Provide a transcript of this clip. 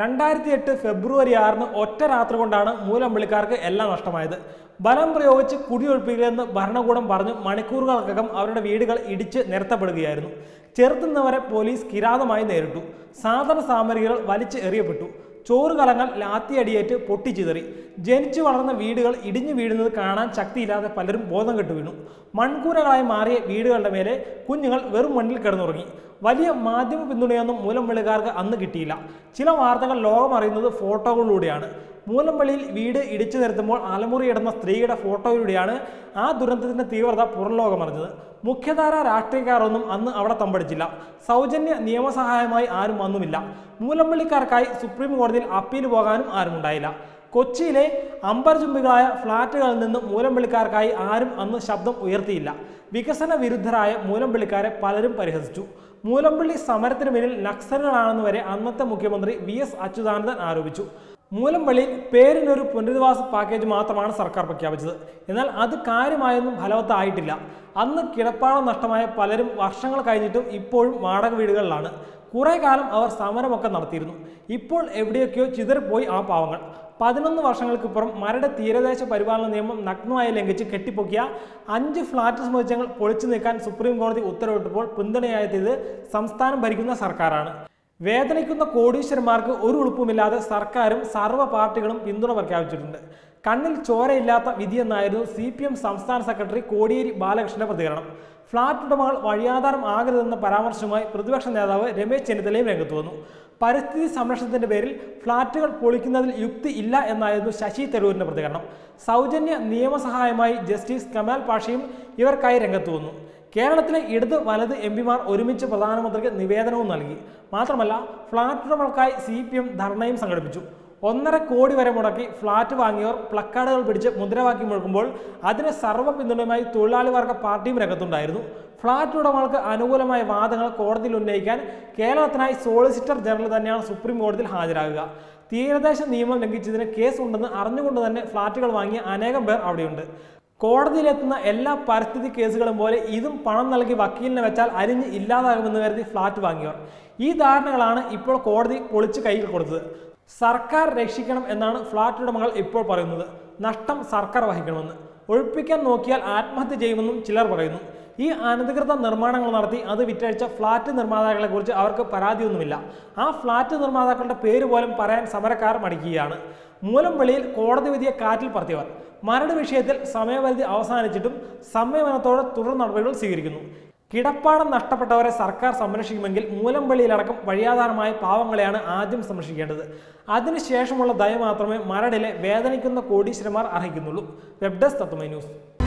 രണ്ടായിരത്തി എട്ട് ഫെബ്രുവരി ആറിന് ഒറ്റ രാത്രി കൊണ്ടാണ് മൂലംവിളിക്കാർക്ക് എല്ലാം നഷ്ടമായത് ബലം പ്രയോഗിച്ച് കുടിയൊഴിപ്പിക്കില്ലെന്ന് ഭരണകൂടം പറഞ്ഞു മണിക്കൂറുകൾക്കകം അവരുടെ വീടുകൾ ഇടിച്ച് നിരത്തപ്പെടുകയായിരുന്നു ചെറുത്തുന്നവരെ പോലീസ് കിരാതമായി നേരിട്ടു സാധന സാമഗ്രികൾ വലിച്ച് എറിയപ്പെട്ടു ചോറ് കലങ്ങൾ ലാത്തിയടിയേറ്റ് പൊട്ടിച്ചിതറി ജനിച്ചു വളർന്ന വീടുകൾ ഇടിഞ്ഞു വീഴുന്നത് കാണാൻ ശക്തിയില്ലാതെ പലരും ബോധം കെട്ടു വീണു മൺകൂരകളായി മാറിയ വീടുകളുടെ മേലെ കുഞ്ഞുങ്ങൾ വെറും മണ്ണിൽ കിടന്നുറങ്ങി വലിയ മാധ്യമ പിന്തുണയൊന്നും മൂലംവിളിക്കാർക്ക് അന്ന് കിട്ടിയില്ല ചില വാർത്തകൾ ലോകം അറിയുന്നത് ഫോട്ടോകളിലൂടെയാണ് മൂലംപള്ളിയിൽ വീട് ഇടിച്ചു നിരത്തുമ്പോൾ അലമുറിയിടുന്ന സ്ത്രീയുടെ ഫോട്ടോയിലൂടെയാണ് ആ ദുരന്തത്തിന്റെ തീവ്രത പുറംലോകമറിഞ്ഞത് മുഖ്യധാര രാഷ്ട്രീയക്കാരൊന്നും അന്ന് അവിടെ തമ്പടിച്ചില്ല സൗജന്യ നിയമസഹായമായി ആരും വന്നുമില്ല മൂലംപള്ളിക്കാർക്കായി സുപ്രീം കോടതിയിൽ അപ്പീൽ പോകാനും ആരും ഉണ്ടായില്ല കൊച്ചിയിലെ അമ്പർചുംബികളായ ഫ്ളാറ്റുകളിൽ നിന്ന് മൂലംപള്ളിക്കാർക്കായി ആരും അന്ന് ശബ്ദം ഉയർത്തിയില്ല വികസന വിരുദ്ധരായ മൂലംപള്ളിക്കാരെ പലരും പരിഹസിച്ചു മൂലംപള്ളി സമരത്തിന് പിന്നിൽ നക്സലുകളാണെന്ന് വരെ അന്നത്തെ മുഖ്യമന്ത്രി വി എസ് അച്യുതാനന്ദൻ ആരോപിച്ചു മൂലംപള്ളിയിൽ പേരിനൊരു പുനരധിവാസ പാക്കേജ് മാത്രമാണ് സർക്കാർ പ്രഖ്യാപിച്ചത് എന്നാൽ അത് കാര്യമായൊന്നും ഫലവത്തായിട്ടില്ല അന്ന് കിടപ്പാടം നഷ്ടമായ പലരും വർഷങ്ങൾ കഴിഞ്ഞിട്ടും ഇപ്പോഴും വാടക വീടുകളിലാണ് കുറെ കാലം അവർ സമരമൊക്കെ നടത്തിയിരുന്നു ഇപ്പോൾ എവിടെയൊക്കെയോ ചിതറിപ്പോയി ആ പാവങ്ങൾ പതിനൊന്ന് വർഷങ്ങൾക്കിപ്പുറം മരട് തീരദേശ പരിപാലന നിയമം നഗ്നമായി ലംഘിച്ച് കെട്ടിപ്പൊക്കിയ അഞ്ച് ഫ്ളാറ്റ് സമുച്ചയങ്ങൾ പൊളിച്ചു നീക്കാൻ സുപ്രീം കോടതി ഉത്തരവിട്ടപ്പോൾ പിന്തുണയായെത്തിയത് സംസ്ഥാനം ഭരിക്കുന്ന സർക്കാരാണ് വേദനിക്കുന്ന കോടീശ്വരന്മാർക്ക് ഒരു ഉളുപ്പുമില്ലാതെ സർക്കാരും സർവ്വ പാർട്ടികളും പിന്തുണ പ്രഖ്യാപിച്ചിട്ടുണ്ട് കണ്ണിൽ ചോരയില്ലാത്ത വിധിയെന്നായിരുന്നു സി പി എം സംസ്ഥാന സെക്രട്ടറി കോടിയേരി ബാലകൃഷ്ണന്റെ പ്രതികരണം ഫ്ളാറ്റ് ഉടമകൾ വഴിയാധാരം ആകരുതെന്ന പരാമർശവുമായി പ്രതിപക്ഷ നേതാവ് രമേശ് ചെന്നിത്തലയും രംഗത്ത് വന്നു പരിസ്ഥിതി സംരക്ഷണത്തിന്റെ പേരിൽ ഫ്ളാറ്റുകൾ പൊളിക്കുന്നതിൽ യുക്തി ഇല്ല എന്നായിരുന്നു ശശി തരൂരിന്റെ പ്രതികരണം സൗജന്യ നിയമസഹായമായി ജസ്റ്റിസ് കമാൽ പാഷയും ഇവർക്കായി രംഗത്ത് വന്നു കേരളത്തിലെ ഇടത് വലത് എം പിമാർ ഒരുമിച്ച് പ്രധാനമന്ത്രിക്ക് നിവേദനവും നൽകി മാത്രമല്ല ഫ്ളാറ്റ് ഉടമകൾക്കായി സി പി എം ധർണയും സംഘടിപ്പിച്ചു ഒന്നര കോടി വരെ മുടക്കി ഫ്ളാറ്റ് വാങ്ങിയവർ പ്ലക്കാർഡുകൾ പിടിച്ച് മുദ്രാവാക്യം മുഴക്കുമ്പോൾ അതിന് സർവ്വ പിന്തുണയുമായി തൊഴിലാളി വർഗ പാർട്ടിയും രംഗത്തുണ്ടായിരുന്നു ഫ്ളാറ്റ് ഉടമകൾക്ക് അനുകൂലമായ വാദങ്ങൾ കോടതിയിൽ ഉന്നയിക്കാൻ കേരളത്തിനായി സോളിസിറ്റർ ജനറൽ തന്നെയാണ് സുപ്രീം കോടതിയിൽ ഹാജരാകുക തീരദേശ നിയമം ലംഘിച്ചതിന് കേസ് ഉണ്ടെന്ന് അറിഞ്ഞുകൊണ്ട് തന്നെ ഫ്ളാറ്റുകൾ വാങ്ങിയ അനേകം പേർ അവിടെയുണ്ട് കോടതിയിലെത്തുന്ന എല്ലാ പരിസ്ഥിതി കേസുകളും പോലെ ഇതും പണം നൽകി വക്കീലിനെ വെച്ചാൽ അരിഞ്ഞ് ഇല്ലാതാകുമെന്ന് കരുതി ഫ്ളാറ്റ് വാങ്ങിയവർ ഈ ധാരണകളാണ് ഇപ്പോൾ കോടതി പൊളിച്ച് കയ്യിൽ കൊടുത്തത് സർക്കാർ രക്ഷിക്കണം എന്നാണ് ഫ്ളാറ്റ് ഉടമകൾ ഇപ്പോൾ പറയുന്നത് നഷ്ടം സർക്കാർ വഹിക്കണമെന്ന് ഒഴിപ്പിക്കാൻ നോക്കിയാൽ ആത്മഹത്യ ചെയ്യുമെന്നും ചിലർ പറയുന്നു ഈ അനധികൃത നിർമ്മാണങ്ങൾ നടത്തി അത് വിറ്റഴിച്ച ഫ്ളാറ്റ് നിർമ്മാതാക്കളെ കുറിച്ച് അവർക്ക് പരാതിയൊന്നുമില്ല ആ ഫ്ളാറ്റ് നിർമ്മാതാക്കളുടെ പേര് പോലും പറയാൻ സമരക്കാർ മടിക്കുകയാണ് മൂലംപള്ളിയിൽ കോടതി വിധിയെ കാറ്റിൽ പറത്തിയവർ മരട് വിഷയത്തിൽ സമയപരിധി അവസാനിച്ചിട്ടും സംയമനത്തോടെ തുടർ നടപടികൾ സ്വീകരിക്കുന്നു കിടപ്പാടം നഷ്ടപ്പെട്ടവരെ സർക്കാർ സംരക്ഷിക്കുമെങ്കിൽ മൂലംപള്ളിയിലടക്കം വഴിയാധാരമായ പാവങ്ങളെയാണ് ആദ്യം സംരക്ഷിക്കേണ്ടത് അതിനുശേഷമുള്ള ദയ മാത്രമേ മരടിലെ വേദനിക്കുന്ന കോടീശ്വരന്മാർ അർഹിക്കുന്നുള്ളൂ വെബ് ഡെസ്ക് തത്വമൈ ന്യൂസ്